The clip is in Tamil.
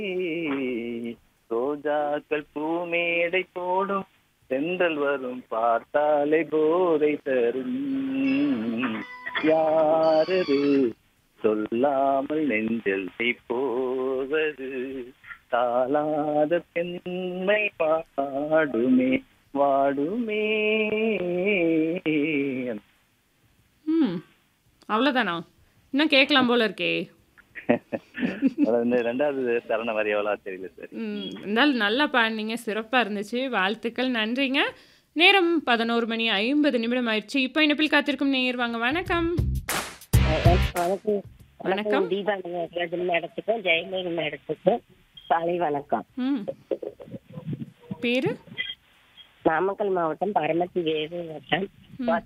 ரோஜாக்கள் பூமேடை போடும் சென்றல் வரும் பார்த்தாலே போதை தரும் யாரது சொல்லாமல் நெஞ்சல் போவது தாளாத பெண்மை பாடுமே வாடுமே ம் அவ்வளோதானா இன்னும் கேட்கலாம் போல இருக்கே அது வந்து ரெண்டாவது சரண வரி எவ்வளோ தெரியல சார் ம் இருந்தாலும் நல்லா பாடினீங்க சிறப்பாக இருந்துச்சு வாழ்த்துக்கள் நன்றிங்க நேரம் பதினோரு மணி ஐம்பது நிமிடம் ஆயிடுச்சு இப்போ இணைப்பில் காத்திருக்கும் நேயர் வாங்க வணக்கம் வணக்கம் வணக்கம். வணக்கம் தீபா நடராஜன் மேடத்துக்கும் ஜெயமேரி மேடத்துக்கும் காலை வணக்கம் ம் பேர் நாமக்கல் மாவட்டம் பரமத்தி வேறு வட்டம்